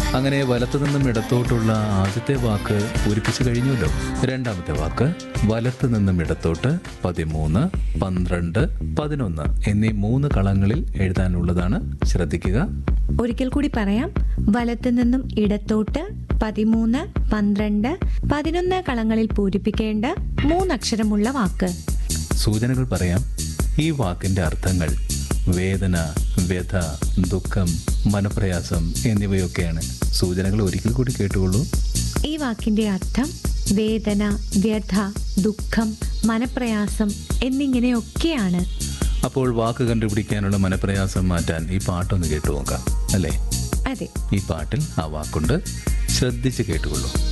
അങ്ങനെ വലത്തു നിന്നും ഇടത്തോട്ടുള്ള ആദ്യത്തെ വാക്ക് പൂരിപ്പിച്ചു കഴിഞ്ഞുവല്ലോ രണ്ടാമത്തെ വാക്ക് വലത്തു നിന്നും ഇടത്തോട്ട് പതിമൂന്ന് പന്ത്രണ്ട് പതിനൊന്ന് എന്നീ മൂന്ന് കളങ്ങളിൽ എഴുതാനുള്ളതാണ് ശ്രദ്ധിക്കുക ഒരിക്കൽ കൂടി പറയാം വലത്തു നിന്നും ഇടത്തോട്ട് പതിമൂന്ന് പന്ത്രണ്ട് പതിനൊന്ന് കളങ്ങളിൽ പൂരിപ്പിക്കേണ്ട മൂന്നക്ഷരമുള്ള വാക്ക് സൂചനകൾ പറയാം ഈ വാക്കിന്റെ അർത്ഥങ്ങൾ വേദന വ്യഥ ദുഃഖം മനപ്രയാസം എന്നിവയൊക്കെയാണ് സൂചനകൾ ഒരിക്കൽ കൂടി കേട്ടുകൊള്ളൂ ഈ വാക്കിന്റെ അർത്ഥം വേദന വ്യഥ ദുഃഖം മനപ്രയാസം എന്നിങ്ങനെയൊക്കെയാണ് അപ്പോൾ വാക്ക് കണ്ടുപിടിക്കാനുള്ള മനപ്രയാസം മാറ്റാൻ ഈ പാട്ടൊന്ന് കേട്ടു നോക്കാം അല്ലേ അതെ ഈ പാട്ടിൽ ആ വാക്കുണ്ട് ശ്രദ്ധിച്ച് കേട്ടുകൊള്ളൂ